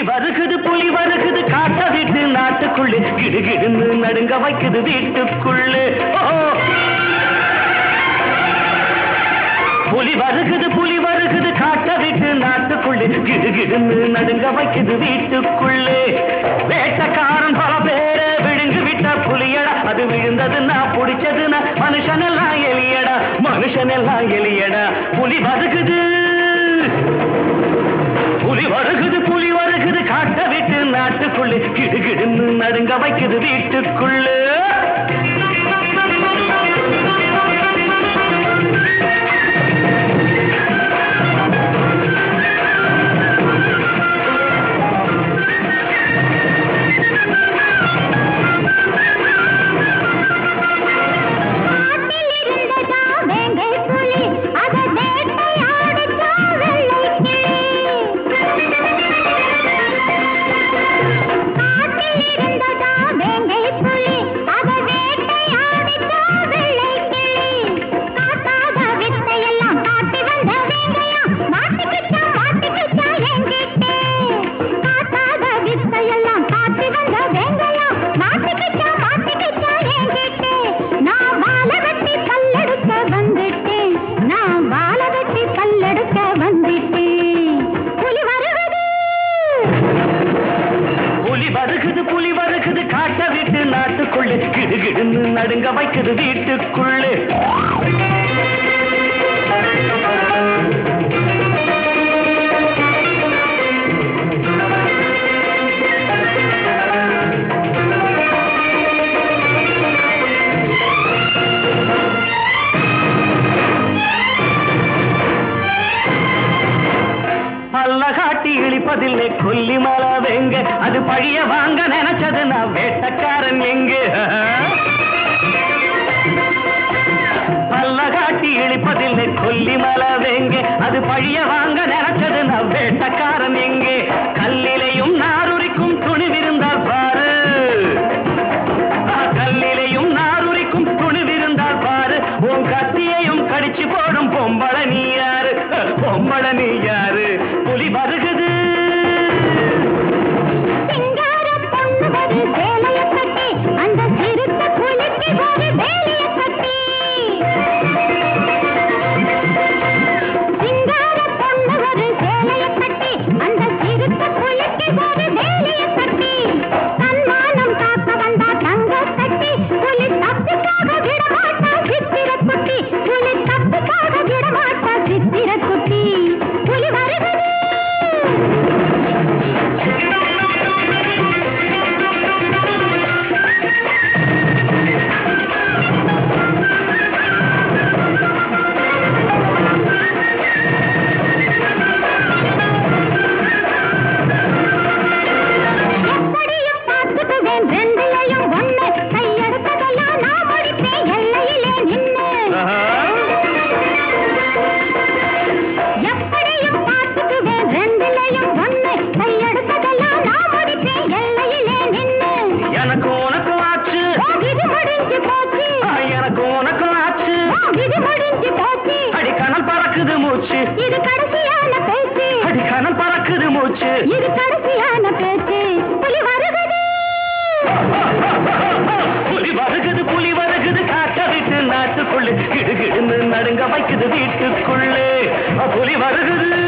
வருகுது புலி வருகுது காட்ட விட்டு நாட்டுக்குள்ளே கிடுகிடுன்னு நடுங்க வைக்குது வீட்டுக்குள்ளே ஓ புலி வருகுது புலி வருகுது காட்ட விட்டு நாட்டுக்குள்ளே கிடுகிடுன்னு நடுங்க வைக்குது வீட்டுக்குள்ளே வேட்டக்காரன் பல பேரை விழுங்கு விட்ட புலியடா அது விழுந்ததுன்னா புடிச்சதுன்னா மனுஷனெல்லாம் எலியடா மனுஷனெல்லாம் எலியடா புலி வருகுது புலி வருகுது புலி வருகுது காட்ட விட்டு நாட்டுக்குள்ளே கிடுகிடுன்னு நடுங்க வைக்குது வீட்டுக்குள்ளே காட்டில் இருந்ததா வேங்கை புலி அதை வேட்டையாடிச்சா வெள்ளை காட்டில் இருந்ததா வேங்கை புலி அதை வேட்டையாடிச்சா வெள்ளை காட்டாத வித்தையெல்லாம் காட்டி வந்த வேங்கையா மாட்டிக்கிச்சா மாட்டிக்கிச்சா என்கிட்டே காட்டாத வித்தையெல்லாம் காட்டி வந்த வேங்கையா மாட்டிக்கிச்சா மாட்டிக்கிச்சா என்கிட்டே நான் வாழ வெட்டி கல்லெடுக்க வந்துட்டேன் நான் வாழ வெட்டி கல்லெடுக்க வந்துட்டேன் புலி வருவது புலி வருகுது புலி வருகுது காட்ட விட்டு நாட்டுக்குள்ளே கிடுகிடுன்னு நடுங்க வைக்குது வீட்டுக்குள்ளே பல்ல காட்டி இழிப்பதில்லை கொல்லி மலை வெங்க அது பழிய வாங்க நினைச்சது நான் வேட்டக்காரன் எங்க பல்ல காட்டி இழிப்பதில்லை கொல்லி மலை வெங்க அது பழிய வாங்க நினைச்சது நான் வேட்டக்காரன் எங்கே கல்லிலையும் நாருரிக்கும் துணிவிருந்தால் பாரு ஆ, கல்லிலையும் நாருரிக்கும் துணிவிருந்தால் பாரு உன் கத்தியையும் கடிச்சு போடும் பொம்பள நீ யாரு பொம்பள நீ யாரு புலி வருகுது சிங்கார பொண்ணு ஒரு சேலைய கட்டி அந்த சிறுத்த புலிக்கு ஒரு வேலைய கட்டி சிங்கார பொண்ணு ஒரு சேலைய கட்டி அந்த சிறுத்த புலிக்கு ஒரு வேலைய கட்டி தன்மானம் காக்க வந்தா தங்க கட்டி புலி தப்புக்காக விடமாட்டா சித்திர குட்டி புலி தப்புக்காக விடமாட்டா சித்திர குட்டி புலி வருகிறது எப்படியும் பார்த்துக்குவேன் ரெண்டுலையும் ஒண்ணு கையெடுத்ததெல்லாம் நான் முடிப்பேன் எல்லையிலே நின்னு எப்படியும் பார்த்துக்குவேன் ரெண்டுலையும் ஒண்ணு கையெடுத்ததெல்லாம் நான் முடிப்பேன் எல்லையிலே நின்னு எனக்கு உனக்கும் ஆச்சு ஓ, விதி முடிஞ்சு போச்சு ஆ, எனக்கு உனக்கும் ஆச்சு ஓ, விதி முடிஞ்சு போச்சு அடி கணல் பறக்குது மூச்சு இது கடைசியான பேச்சு அடி கணல் பறக்குது மூச்சு இது கடைசியான பேச்சு புலி வருகிறது புலி வருகுது புலி வருகுது காட்ட விட்டு நாட்டுக்குள்ளே கிடுகிடுன்னு நடுங்க வைக்குது வீட்டுக்குள்ளே புலி வருகுது